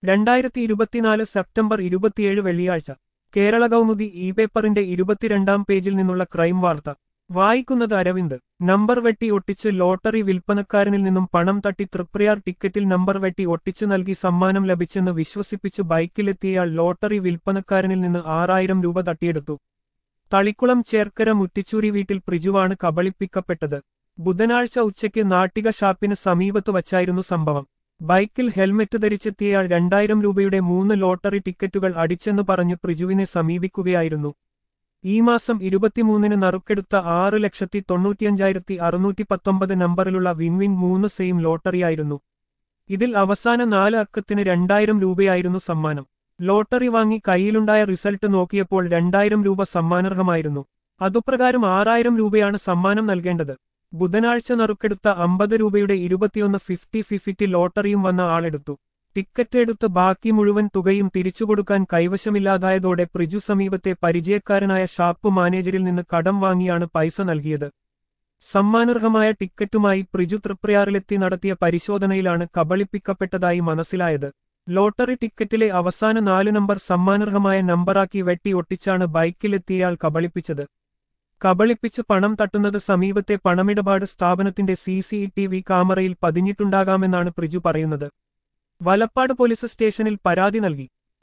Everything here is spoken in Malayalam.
രണ്ടായിരത്തി ഇരുപത്തിനാല് സെപ്റ്റംബർ ഇരുപത്തിയേഴ് വെള്ളിയാഴ്ച കേരള കൗമുദി ഇ പേപ്പറിന്റെ ഇരുപത്തിരണ്ടാം പേജിൽ നിന്നുള്ള ക്രൈം വാർത്ത വായിക്കുന്നത് അരവിന്ദ് നമ്പർ വെട്ടി ഒട്ടിച്ച് ലോട്ടറി വിൽപ്പനക്കാരനിൽ നിന്നും പണം തട്ടി തൃപ്രയാർ ടിക്കറ്റിൽ നമ്പർ വെട്ടി ഒട്ടിച്ചു നൽകി സമ്മാനം ലഭിച്ചെന്ന് വിശ്വസിപ്പിച്ച് ബൈക്കിലെത്തിയയാൾ ലോട്ടറി വിൽപ്പനക്കാരനിൽ നിന്ന് ആറായിരം രൂപ തട്ടിയെടുത്തു തളിക്കുളം ചേർക്കര മുറ്റിച്ചൂരി വീട്ടിൽ പ്രിജുവാണ് കബളിപ്പിക്കപ്പെട്ടത് ബുധനാഴ്ച ഉച്ചയ്ക്ക് നാട്ടിക ഷാപ്പിന് സമീപത്ത് വച്ചായിരുന്നു സംഭവം ബൈക്കിൽ ഹെൽമെറ്റ് ധരിച്ചെത്തിയയാൾ രണ്ടായിരം രൂപയുടെ മൂന്ന് ലോട്ടറി ടിക്കറ്റുകൾ അടിച്ചെന്ന് പറഞ്ഞ് പ്രിജുവിനെ സമീപിക്കുകയായിരുന്നു ഈ മാസം ഇരുപത്തിമൂന്നിന് നറുക്കെടുത്ത ആറ് ലക്ഷത്തി തൊണ്ണൂറ്റിയഞ്ചായിരത്തി അറുന്നൂറ്റി പത്തൊമ്പത് നമ്പറിലുള്ള വിൻവിൻ മൂന്ന് സെയിം ലോട്ടറിയായിരുന്നു ഇതിൽ അവസാന നാല് അക്കത്തിന് രണ്ടായിരം രൂപയായിരുന്നു സമ്മാനം ലോട്ടറി വാങ്ങി കയ്യിലുണ്ടായ റിസൾട്ട് നോക്കിയപ്പോൾ രണ്ടായിരം രൂപ സമ്മാനർഹമായിരുന്നു അതുപ്രകാരം ആറായിരം രൂപയാണ് സമ്മാനം നൽകേണ്ടത് ബുധനാഴ്ച നറുക്കെടുത്ത അമ്പത് രൂപയുടെ ഇരുപത്തിയൊന്ന് ഫിഫ്റ്റി ഫിഫ്റ്റി ലോട്ടറിയും വന്ന ആളെടുത്തു ടിക്കറ്റ് എടുത്ത് ബാക്കി മുഴുവൻ തുകയും തിരിച്ചുകൊടുക്കാൻ കൈവശമില്ലാതായതോടെ പ്രിജു സമീപത്തെ പരിചയക്കാരനായ ഷാപ്പ് മാനേജരിൽ നിന്ന് കടം വാങ്ങിയാണ് പൈസ നൽകിയത് സമ്മാനർഹമായ ടിക്കറ്റുമായി പ്രിജു തൃപ്രയാറിലെത്തി നടത്തിയ പരിശോധനയിലാണ് കബളിപ്പിക്കപ്പെട്ടതായി മനസ്സിലായത് ലോട്ടറി ടിക്കറ്റിലെ അവസാന നാല് നമ്പർ സമ്മാനർഹമായ നമ്പറാക്കി വെട്ടി ഒട്ടിച്ചാണ് ബൈക്കിലെത്തിയയാൾ കബളിപ്പിച്ചത് കബളിപ്പിച്ച് പണം തട്ടുന്നത് സമീപത്തെ പണമിടപാട് സ്ഥാപനത്തിന്റെ സി സി ടി വി ക്യാമറയിൽ പതിഞ്ഞിട്ടുണ്ടാകാമെന്നാണ് പ്രിജു പറയുന്നത് വലപ്പാട് പോലീസ് സ്റ്റേഷനിൽ പരാതി നൽകി